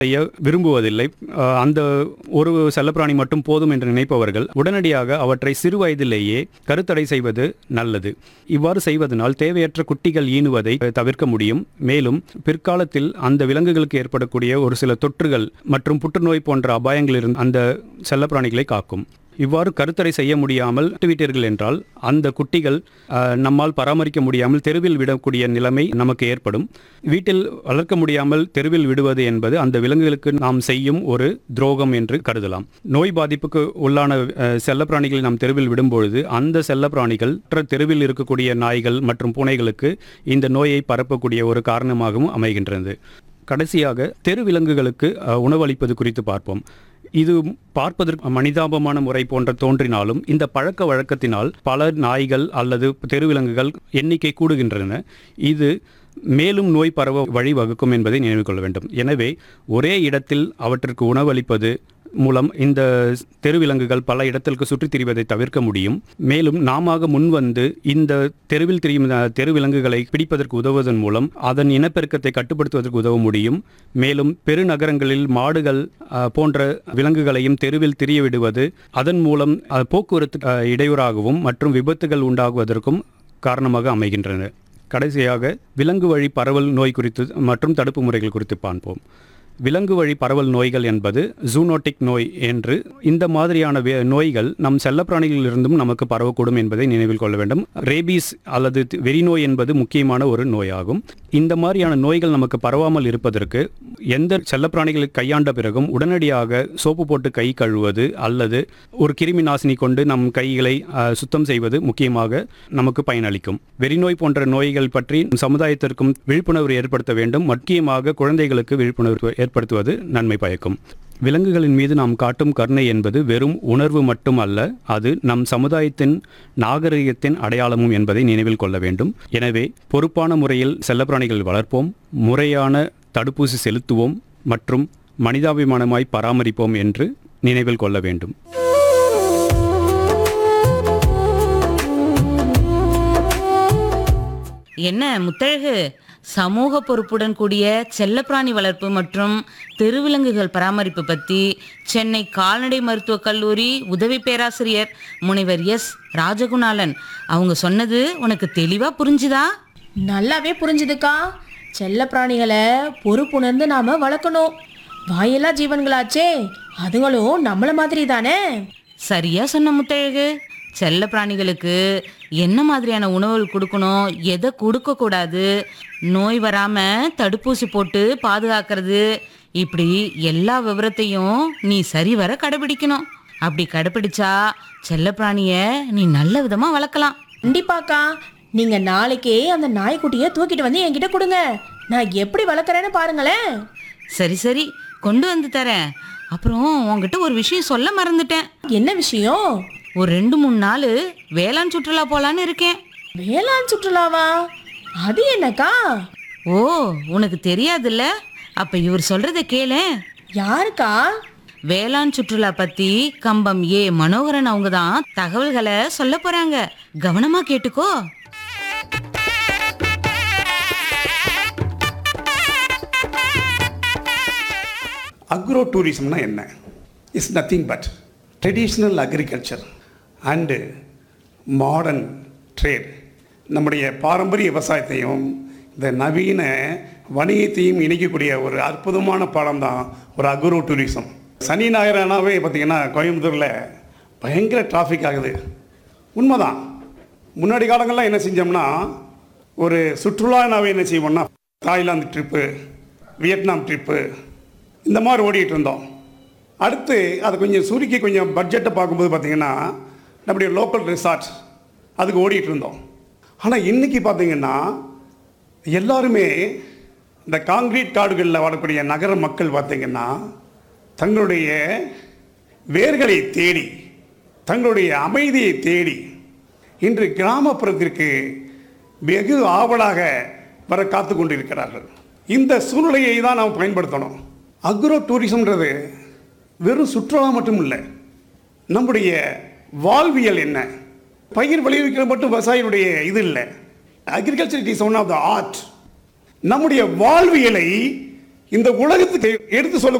செய்ய விரும்புவதில்லை அஹ், அந்த ஒரு செல்லப்பிராணி மட்டும் போதும் என்று நினைப்பவர்கள் உடனடியாக அவற்றை சிறு வயதிலேயே கருத்தடை செய்வது நல்லது இவ்வாறு செய்வதனால் தேவையற்ற குட்டிகள் ஈனுவதை தவிர்க்க முடியும் மேலும் பிற்காலத்தில் அந்த விலங்குகளுக்கு ஏற்படக்கூடிய ஒரு சில தொற்றுகள் மற்றும் புற்றுநோய் போன்ற அபாயங்களிலிருந்து அந்த செல்லப்பிராணிகளை காக்கும் இவ்வாறு கருத்தடை செய்ய முடியாமல் விட்டுவிட்டீர்கள் என்றால் அந்த குட்டிகள் அஹ், நம்மால் பராமரிக்க முடியாமல் தெருவில் விடக்கூடிய நிலைமை நமக்கு ஏற்படும் வீட்டில் வளர்க்க முடியாமல் தெருவில் விடுவது என்பது அந்த விலங்குகளுக்கு நாம் செய்யும் ஒரு துரோகம் என்று கருதலாம் நோய் பாதிப்புக்கு உள்ளான அஹ், செல்லப்பிராணிகளை நாம் தெருவில் விடும்பொழுது அந்த செல்லப்பிராணிகள் மற்ற தெருவில் இருக்கக்கூடிய நாய்கள் மற்றும் பூனைகளுக்கு இந்த நோயை பரப்பக்கூடிய ஒரு காரணமாகவும் அமைகின்றது கடைசியாக தெரு விலங்குகளுக்கு அஹ், உணவளிப்பது குறித்து பார்ப்போம் இது பார்ப்பதற்கு மனிதாபமான முறை போன்ற தோன்றினாலும் இந்த பழக்க வழக்கத்தினால் பல நாய்கள் அல்லது தெருவிலங்குகள் எண்ணிக்கை கூடுகின்றன இது மேலும் நோய் பரவ வழிவகுக்கும் என்பதை நினைவு கொள்ள வேண்டும் எனவே ஒரே இடத்தில் அவற்றிற்கு உணவளிப்பது மூலம் இந்த தெருவிலங்குகள் பல இடத்திற்கு சுற்றித் திரிவதை தவிர்க்க முடியும் மேலும் நாம முன்வந்து இந்த தெருவில் திரியும் இந்த தெருவிலங்குகளை பிடிப்பதற்கு உதவுவதன் மூலம் அதன் இனப்பெருக்கத்தை கட்டுப்படுத்துவதற்கு உதவ முடியும் மேலும் பெருநகரங்களில் மாடுகள் அஹ், போன்ற விலங்குகளையும் தெருவில் திரிய விடுவது அதன் மூலம் அஹ், போக்குவரத்து அஹ், இடையூறாகவும் மற்றும் விபத்துகள் உண்டாகுவதற்கும் காரணமாக அமைகின்றன கடைசியாக விலங்கு வழி பரவல் நோய் குறித்து மற்றும் தடுப்பு முறைகள் குறித்து பார்ப்போம் விலங்கு வழி பரவல் நோய்கள் என்பது ஜூனோட்டிக் நோய் என்று இந்த மாதிரியான வே- நோய்கள் நம் செல்லப்பிராணிகளிலிருந்தும் நமக்கு பரவக்கூடும் என்பதை நினைவில் கொள்ள வேண்டும் ரேபீஸ் அல்லது தி- வெறிநோய் என்பது முக்கியமான ஒரு நோயாகும் இந்த மாதிரியான நோய்கள் நமக்கு பரவாமல் இருப்பதற்கு எந்த செல்லப்பிராணிகளை கையாண்ட பிறகும் உடனடியாக சோப்பு போட்டு கை கழுவுவது அல்லது ஒரு கிருமி நாசினி கொண்டு நம் கைகளை அஹ், சுத்தம் செய்வது முக்கியமாக நமக்கு பயனளிக்கும் வெறிநோய் போன்ற நோய்கள் பற்றி சமுதாயத்திற்கும் விழிப்புணர்வு ஏற்படுத்த வேண்டும் முக்கியமாக குழந்தைகளுக்கு விழிப்புணர்வு ஏற்படுத்துவது நன்மை பயக்கும் விலங்குகளின் மீது நாம் காட்டும் கருணை என்பது வெறும் உணர்வு மட்டும் அல்ல அது நம் சமுதாயத்தின் நாகரிகத்தின் அடையாளமும் என்பதை நினைவில் கொள்ள வேண்டும் எனவே பொறுப்பான முறையில் செல்லப்பிராணிகள் வளர்ப்போம் முறையான தடுப்பூசி செலுத்துவோம் மற்றும் மனிதாபிமானமாய் பராமரிப்போம் என்று நினைவில் கொள்ள வேண்டும் என்ன முத்தழகு சமூக பொறுப்புடன் கூடிய செல்லப்பிராணி வளர்ப்பு மற்றும் தெருவிலங்குகள் பராமரிப்பு பத்தி சென்னை கால்நடை மருத்துவக் கல்லூரி உதவி பேராசிரியர் முனைவர் எஸ் ராஜகுணாலன் அவங்க சொன்னது உனக்கு தெளிவா புரிஞ்சுதா நல்லாவே புரிஞ்சுதுக்கா செல்ல பிராணிகளை பொறுப்புணர்ந்து நாம வளர்க்கணும் வாயில்லா ஜீவன்களாச்சே அதுங்களும் நம்மள மாதிரி தானே சரியா சொன்ன முத்தழகு செல்ல பிராணிகளுக்கு என்ன மாதிரியான உணவுகள் கொடுக்கணும் எதை கொடுக்க கூடாது நோய் வராம தடுப்பூசி போட்டு பாதுகாக்கிறது இப்படி எல்லா விவரத்தையும் நீ சரிவர கடைபிடிக்கணும் அப்படி கடைபிடிச்சா செல்ல பிராணிய நீ நல்ல விதமா வளர்க்கலாம் கண்டிப்பாக்கா நீங்க நாளைக்கே அந்த நாய்க்குட்டியை தூக்கிட்டு வந்து என்கிட்ட கொடுங்க நான் எப்படி வளர்க்குறேன்னு பாருங்களேன் சரி சரி கொண்டு வந்து தரேன் அப்புறம் உன்கிட்ட ஒரு விஷயம் சொல்ல மறந்துட்டேன் என்ன விஷயம் ஒரு ரெண்டு மூணு நாள் வேளாண் சுற்றுலா போலான்னு இருக்கேன் வேளாண் சுற்றுலாவா அது என்னக்கா ஓ உனக்கு தெரியாதுல்ல அப்ப இவர் சொல்றத கேளேன் யாருக்கா வேளாண் சுற்றுலா பத்தி கம்பம் ஏ மனோகரன் அவங்க தான் தகவல்களை சொல்ல போறாங்க கவனமா கேட்டுக்கோ அக்ரோ டூரிசம்னா என்ன is nothing but traditional agriculture and modern trade நம்முடைய பாரம்பரிய விவசாயத்தையும் இந்த நவீன வணிகத்தையும் இணைக்கக்கூடிய ஒரு அற்புதமான பாடம் தான் ஒரு அக்ரோ டூரிசம் சனி ஞாயிறானாவே பார்த்தீங்கன்னா கோயம்புத்தூரில் பயங்கர டிராஃபிக் ஆகுது உண்மைதான் முன்னாடி காலங்கள்லாம் என்ன செஞ்சோம்னா ஒரு சுற்றுலானாவே என்ன செய்வோம்னா தாய்லாந்து ட்ரிப்பு வியட்நாம் ட்ரிப்பு இந்த மாதிரி ஓடிட்டு இருந்தோம் அடுத்து அது கொஞ்சம் சுருக்கி கொஞ்சம் பட்ஜெட்டை பார்க்கும்போது பார்த்தீங்கன்னா நம்முடைய லோக்கல் ரிசார்ட் அதுக்கு ஓடிட்டு இருந்தோம் ஆனால் இன்றைக்கி பார்த்தீங்கன்னா எல்லாருமே இந்த காங்கிரீட் காடுகளில் வாழக்கூடிய நகர மக்கள் பார்த்தீங்கன்னா தங்களுடைய வேர்களை தேடி தங்களுடைய அமைதியை தேடி இன்று கிராமப்புறத்திற்கு வெகு ஆவலாக வர காத்து கொண்டிருக்கிறார்கள் இந்த சூழ்நிலையை தான் நாம் பயன்படுத்தணும் அக்ரோ டூரிசம்ன்றது வெறும் சுற்றுலா மட்டும் இல்லை நம்முடைய வாழ்வியல் என்ன பயிர் விளைவிக்கிறது மட்டும் விவசாயினுடைய இது இல்லை agriculture it is one of the art நம்முடைய வாழ்வியலை இந்த உலகத்துக்கு எடுத்து சொல்ல